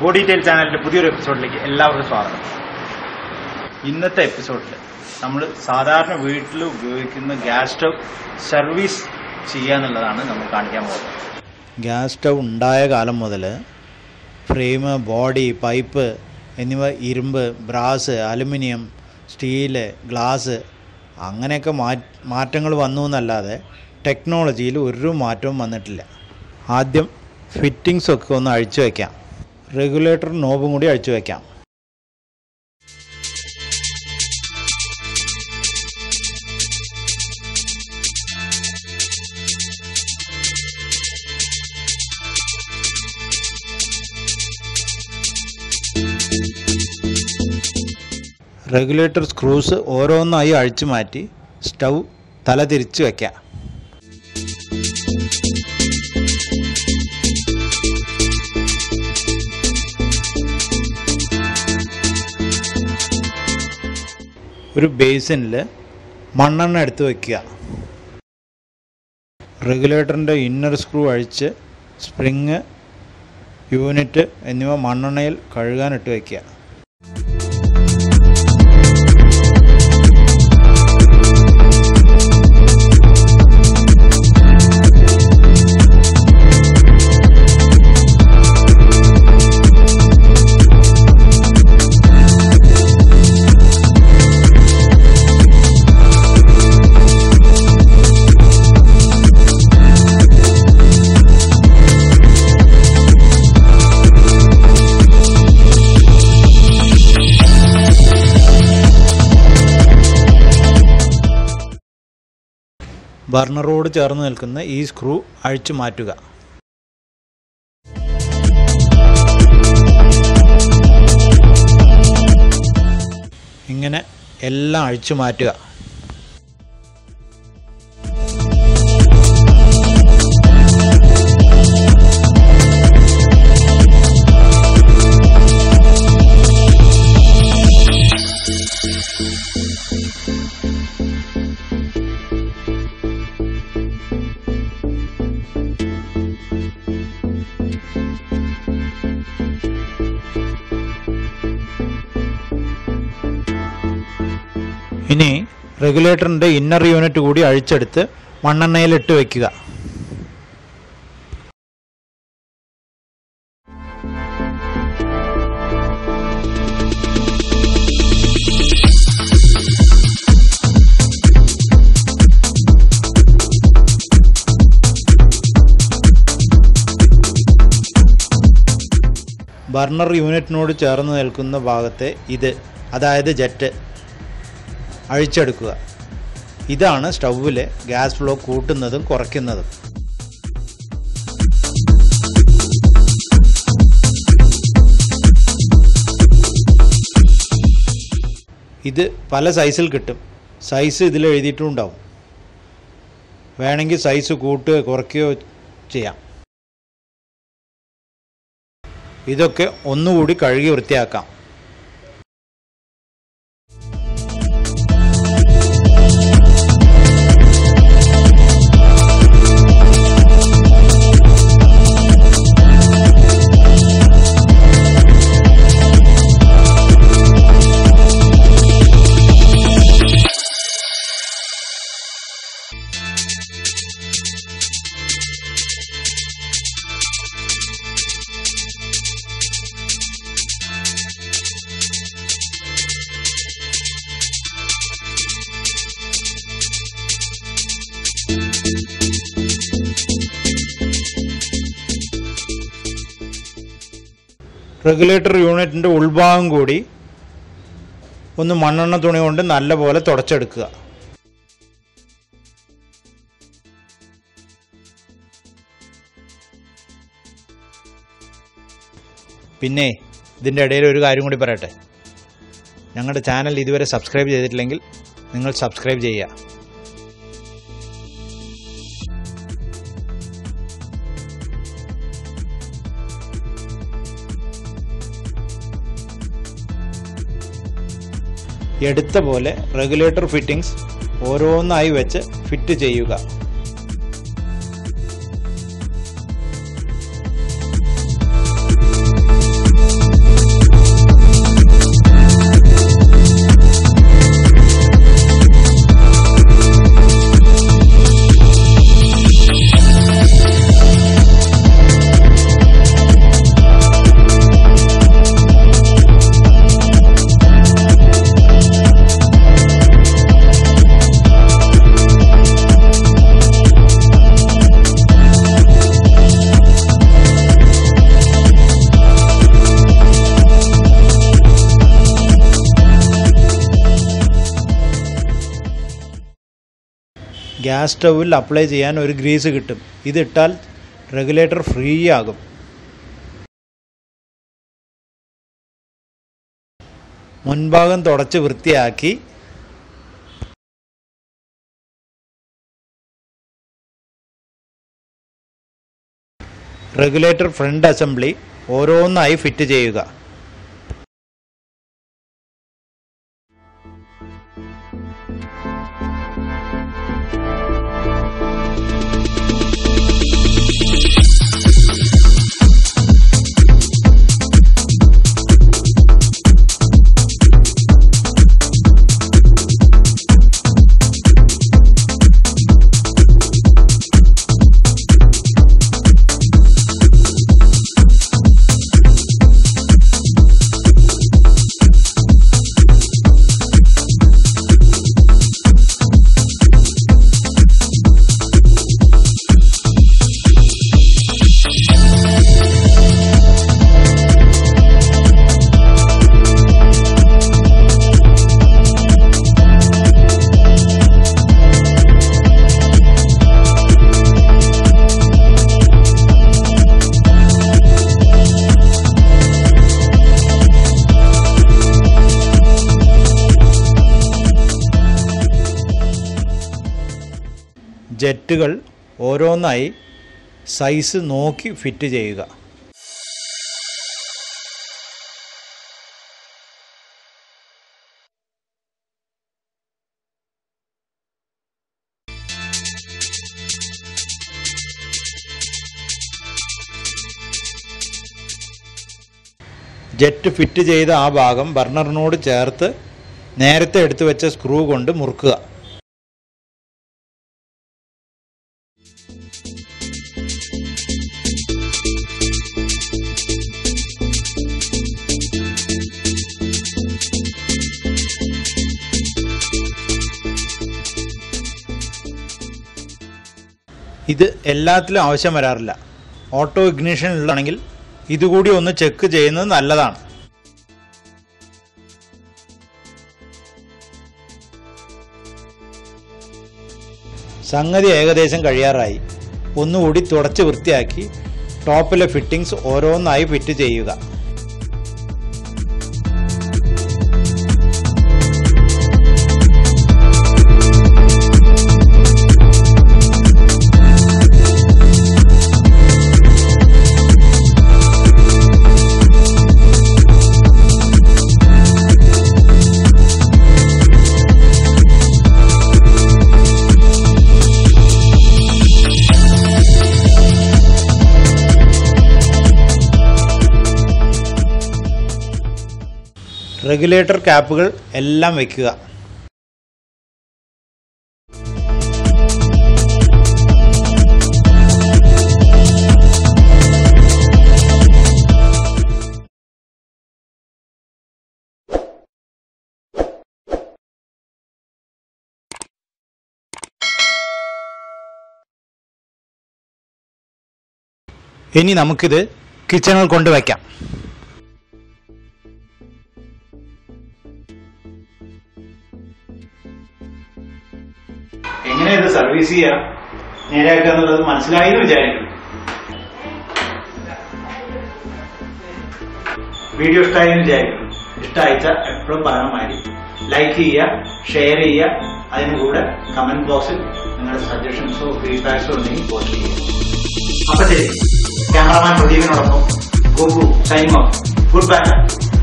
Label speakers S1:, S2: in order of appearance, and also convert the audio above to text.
S1: body tile ചാനലിന്റെ പുതിയൊരു എപ്പിസോഡിലേക്ക് എല്ലാവർക്കും സ്വാഗതം ഇന്നത്തെ എപ്പിസോഡിൽ നമ്മൾ സാധാരണ വീട്ടിൽ ഉപയോഗിക്കുന്ന ഗ്യാസ് സ്റ്റവ് സർവീസ് ചെയ്യാന്നുള്ളതാണ് നമ്മൾ കാണിക്കാൻ പോകുന്നത്
S2: ഗ്യാസ് സ്റ്റവ് ഉണ്ടായ കാലം മുതൽ ഫ്രെയിം ബോഡി പൈപ്പ് എന്നിവ ഇരുമ്പ് ബ്രാസ് അലുമിനിയം സ്റ്റീല് ഗ്ലാസ് അങ്ങനെയൊക്കെ മാ മാറ്റങ്ങൾ വന്നു എന്നല്ലാതെ ടെക്നോളജിയിൽ ഒരു മാറ്റവും വന്നിട്ടില്ല ആദ്യം ഫിറ്റിങ്സ് ഒക്കെ ഒന്ന് അഴിച്ചു വയ്ക്കാം റെഗുലേറ്റർ നോബും കൂടി അഴിച്ചു വയ്ക്കാം റെഗുലേറ്റർ സ്ക്രൂസ് ഓരോന്നായി അഴിച്ചു മാറ്റി സ്റ്റൗ തല തിരിച്ചു വയ്ക്കാം ഒരു ബേസിനിൽ മണ്ണെണ്ണ എടുത്ത് വയ്ക്കുക റെഗുലേറ്ററിൻ്റെ ഇന്നർ സ്ക്രൂ അഴിച്ച് സ്പ്രിങ് യൂണിറ്റ് എന്നിവ മണ്ണെണ്ണയിൽ കഴുകാനിട്ട് വയ്ക്കുക ബർണറോട് ചേർന്ന് നിൽക്കുന്ന ഈ സ്ക്രൂ അഴിച്ചു മാറ്റുക ഇങ്ങനെ എല്ലാം അഴിച്ചു മാറ്റുക ഇനി റെഗുലേറ്ററിൻ്റെ ഇന്നർ യൂണിറ്റ് കൂടി അഴിച്ചെടുത്ത് മണ്ണെണ്ണയിലിട്ട് വയ്ക്കുക ബർണർ യൂണിറ്റിനോട് ചേർന്ന് നിൽക്കുന്ന ഭാഗത്തെ ഇത് അതായത് ജെറ്റ് അഴിച്ചെടുക്കുക ഇതാണ് സ്റ്റൗവിലെ ഗ്യാസ് ഫ്ലോ കൂട്ടുന്നതും കുറയ്ക്കുന്നതും ഇത് പല സൈസിൽ കിട്ടും സൈസ് ഇതിൽ എഴുതിയിട്ടുണ്ടാവും വേണമെങ്കിൽ സൈസ് കൂട്ടുകയോ കുറയ്ക്കുകയോ ചെയ്യാം ഇതൊക്കെ ഒന്നുകൂടി കഴുകി വൃത്തിയാക്കാം റെഗുലേറ്റർ യൂണിറ്റിൻ്റെ ഉൾഭാഗം കൂടി ഒന്ന് മണ്ണെണ്ണ തുണി കൊണ്ട് നല്ലപോലെ തുടച്ചെടുക്കുക പിന്നെ ഇതിൻ്റെ ഇടയിൽ ഒരു കാര്യം കൂടി പറയട്ടെ ഞങ്ങളുടെ ചാനൽ ഇതുവരെ സബ്സ്ക്രൈബ് ചെയ്തിട്ടില്ലെങ്കിൽ നിങ്ങൾ സബ്സ്ക്രൈബ് ചെയ്യുക എടുത്ത പോലെ റെഗുലേറ്റർ ഫിറ്റിംഗ്സ് ഓരോന്നായി വെച്ച് ഫിറ്റ് ചെയ്യുക ഗ്യാസ് സ്റ്റൗവിൽ അപ്ലൈ ചെയ്യാൻ ഒരു ഗ്രീസ് കിട്ടും ഇതിട്ടാൽ റെഗുലേറ്റർ ഫ്രീ ആകും മുൻഭാഗം തുടച്ച് വൃത്തിയാക്കി റെഗുലേറ്റർ ഫ്രണ്ട് അസംബ്ലി ഓരോന്നായി ഫിറ്റ് ചെയ്യുക ജെറ്റുകൾ ഓരോന്നായി സൈസ് നോക്കി ഫിറ്റ് ചെയ്യുക ജെറ്റ് ഫിറ്റ് ചെയ്ത ആ ഭാഗം ബർണറിനോട് ചേർത്ത് നേരത്തെ എടുത്തു വെച്ച സ്ക്രൂ കൊണ്ട് മുറുക്കുക ഇത് എല്ലാത്തിലും ആവശ്യം വരാറില്ല ഓട്ടോ ഇഗ്നിഷൻ ഉള്ളതാണെങ്കിൽ ഇതുകൂടി ഒന്ന് ചെക്ക് ചെയ്യുന്നത് നല്ലതാണ് സംഗതി ഏകദേശം കഴിയാറായി ഒന്നുകൂടി തുടച്ച് വൃത്തിയാക്കി ടോപ്പിലെ ഫിറ്റിംഗ്സ് ഓരോന്നായി ഫിറ്റ് ചെയ്യുക റെഗുലേറ്റർ ക്യാപ്പുകൾ എല്ലാം വയ്ക്കുക ഇനി നമുക്കിത് കിച്ചണിൽ കൊണ്ടുവയ്ക്കാം
S1: എങ്ങനെ ഇത് സർവീസ് ചെയ്യാം നേരെയാക്കുക എന്നുള്ളത് മനസ്സിലായി എന്ന് വിചാരിക്കുന്നു വീഡിയോ ഇഷ്ടമായി എന്ന് വിചാരിക്കുന്നു ഇഷ്ടമായിച്ച എപ്പോഴും പറഞ്ഞ മാതിരി ലൈക്ക് ചെയ്യുക ഷെയർ ചെയ്യുക അതിന് കൂടെ കമന്റ് ബോക്സിൽ നിങ്ങളുടെ സജഷൻസോ ഫീഡ്ബാക്സോ ഉണ്ടെങ്കിൽ പോസ്റ്റ് ചെയ്യുക അപ്പൊ ശരി ക്യാമറമാൻ പ്രദീപിനോടൊപ്പം Gopu signing off good by